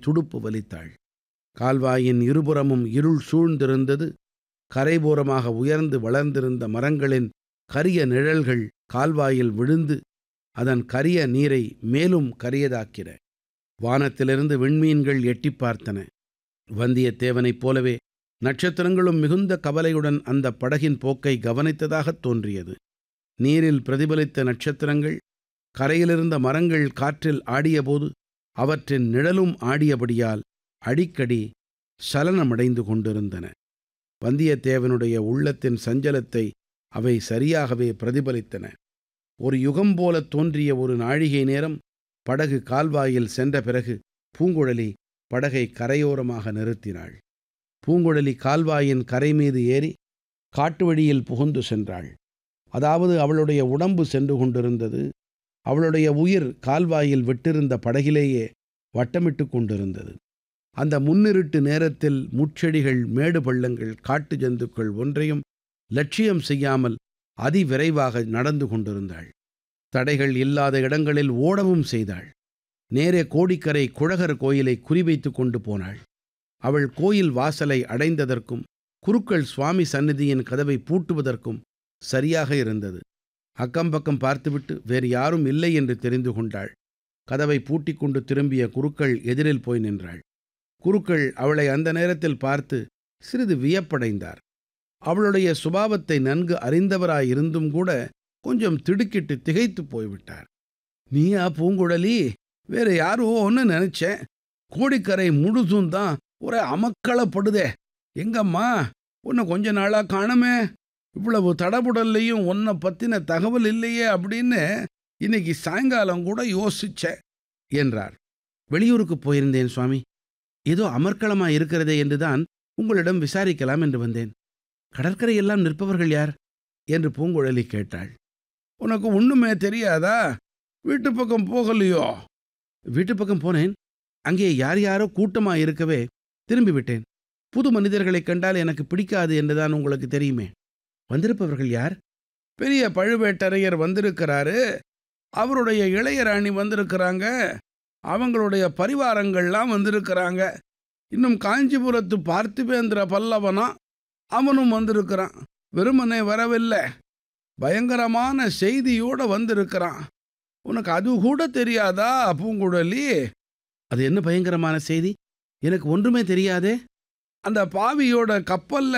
துடுப்பு வலித்தாள் கால்வாயின் இருபுறமும் இருள் சூழ்ந்திருந்தது கரைபோரமாக உயர்ந்து வளர்ந்திருந்த மரங்களின் கரிய நிழல்கள் கால்வாயில் விழுந்து அதன் கரிய நீரை மேலும் கரியதாக்கின வானத்திலிருந்து விண்மீன்கள் எட்டிப் பார்த்தன வந்தியத்தேவனைப் போலவே நட்சத்திரங்களும் மிகுந்த கவலையுடன் அந்த படகின் போக்கை கவனித்ததாகத் தோன்றியது நீரில் பிரதிபலித்த நட்சத்திரங்கள் கரையிலிருந்த மரங்கள் காற்றில் ஆடியபோது அவற்றின் நிழலும் ஆடியபடியால் அடிக்கடி சலனமடைந்து கொண்டிருந்தன வந்தியத்தேவனுடைய உள்ளத்தின் சஞ்சலத்தை அவை சரியாகவே பிரதிபலித்தன ஒரு யுகம் போலத் தோன்றிய ஒரு நாழிகை நேரம் படகு கால்வாயில் சென்ற பிறகு பூங்குழலி படகை கரையோரமாக நிறுத்தினாள் பூங்குழலி கால்வாயின் கரை மீது ஏறி காட்டு வழியில் புகுந்து சென்றாள் அதாவது அவளுடைய உடம்பு சென்று கொண்டிருந்தது அவளுடைய உயிர் கால்வாயில் விட்டிருந்த படகிலேயே வட்டமிட்டு கொண்டிருந்தது அந்த முன்னிருட்டு நேரத்தில் முட்செடிகள் மேடு பள்ளங்கள் காட்டு ஜந்துக்கள் ஒன்றையும் லட்சியம் செய்யாமல் அதிவிரைவாக நடந்து கொண்டிருந்தாள் தடைகள் இல்லாத இடங்களில் ஓடவும் செய்தாள் நேரே கோடிக்கரை குழகர் கோயிலை குறிவைத்து கொண்டு போனாள் அவள் கோயில் வாசலை அடைந்ததற்கும் குருக்கள் சுவாமி சந்நிதியின் கதவை பூட்டுவதற்கும் சரியாக இருந்தது அக்கம்பக்கம் பார்த்துவிட்டு வேறு யாரும் இல்லை என்று தெரிந்து கொண்டாள் கதவை பூட்டிக் கொண்டு திரும்பிய குருக்கள் எதிரில் போய் நின்றாள் குருக்கள் அவளை அந்த நேரத்தில் பார்த்து சிறிது வியப்படைந்தார் அவளுடைய சுபாவத்தை நன்கு அறிந்தவராயிருந்தும் கூட கொஞ்சம் திடுக்கிட்டு திகைத்து போய்விட்டார் நீயா பூங்குழலி வேற யாரோ ஒன்று நினைச்சேன் கோடிக்கரை முழுதும் தான் ஒரே அமக்களப்படுதே எங்கம்மா உன்னை கொஞ்ச நாளா காணுமே இவ்வளவு தடபுடல்லையும் உன்னை பத்தின தகவல் இல்லையே அப்படின்னு இன்னைக்கு சாயங்காலம் கூட யோசிச்சேன் என்றார் வெளியூருக்கு போயிருந்தேன் சுவாமி ஏதோ அமர்க்களமா இருக்கிறதே என்றுதான் உங்களிடம் விசாரிக்கலாம் என்று வந்தேன் கடற்கரையெல்லாம் நிற்பவர்கள் யார் என்று பூங்குழலி கேட்டாள் உனக்கு ஒண்ணுமே தெரியாதா வீட்டு பக்கம் போகலையோ வீட்டு பக்கம் போனேன் அங்கே யார் யாரோ கூட்டமா இருக்கவே திரும்பி விட்டேன் புது மனிதர்களைக் கண்டால் எனக்கு பிடிக்காது என்றுதான் உங்களுக்கு தெரியுமே வந்திருப்பவர்கள் யார் பெரிய பழுவேட்டரையர் வந்திருக்கிறாரு அவருடைய இளையராணி வந்திருக்கிறாங்க அவங்களுடைய பரிவாரங்கள்லாம் வந்திருக்கிறாங்க இன்னும் காஞ்சிபுரத்து பார்த்திபேந்திர பல்லவனா அவனும் வந்திருக்கிறான் வெறுமனே வரவில்லை பயங்கரமான செய்தியோட வந்திருக்கிறான் உனக்கு அது கூட தெரியாதா பூங்குழலி அது என்ன பயங்கரமான செய்தி எனக்கு ஒன்றுமே தெரியாதே அந்த பாவியோட கப்பல்ல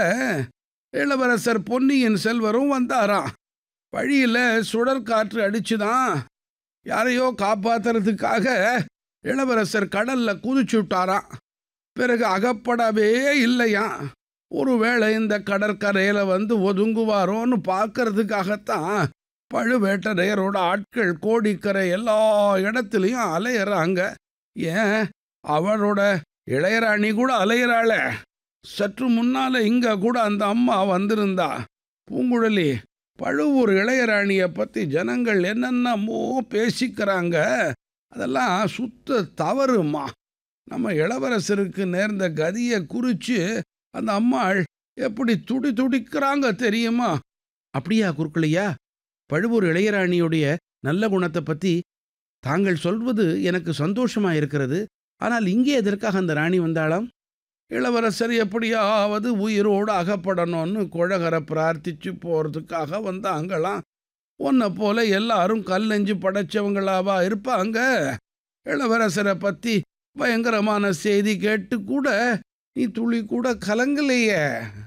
இளவரசர் பொன்னியின் செல்வரும் வந்தாராம் வழியில சுழற்காற்று அடிச்சுதான் யாரையோ காப்பாத்துறதுக்காக இளவரசர் கடல்ல குதிச்சு விட்டாராம் பிறகு அகப்படவே இல்லையா ஒருவேளை இந்த கடற்கரையில வந்து ஒதுங்குவாரோன்னு பார்க்கறதுக்காகத்தான் பழுவேட்டரையரோட ஆட்கள் கோடிக்கரை எல்லா இடத்துலையும் அலையறாங்க ஏன் அவரோட இளையராணி கூட அலையறாளே சற்று முன்னால இங்க கூட அந்த அம்மா வந்திருந்தா பூங்குழலி பழுவூர் இளையராணிய பத்தி ஜனங்கள் என்னென்னமோ பேசிக்கிறாங்க அதெல்லாம் சுத்த தவறுமா நம்ம இளவரசருக்கு நேர்ந்த கதியை குறிச்சு அந்த அம்மாள் எப்படி துடி துடிக்கிறாங்க தெரியுமா அப்படியா குறுக்களையா பழுவூர் இளையராணியுடைய நல்ல குணத்தை பத்தி தாங்கள் சொல்வது எனக்கு சந்தோஷமா இருக்கிறது ஆனால் இங்கே எதற்காக அந்த ராணி வந்தாளாம் இளவரசர் எப்படியாவது உயிரோடு அகப்படணும்னு குழகரை பிரார்த்திச்சு போறதுக்காக வந்தாங்களாம் உன்னை போல எல்லாரும் கல் நெஞ்சு படைச்சவங்களாவா இருப்பாங்க இளவரசரை பத்தி பயங்கரமான செய்தி கேட்டு கூட நீ துளி கூட கலங்கலையே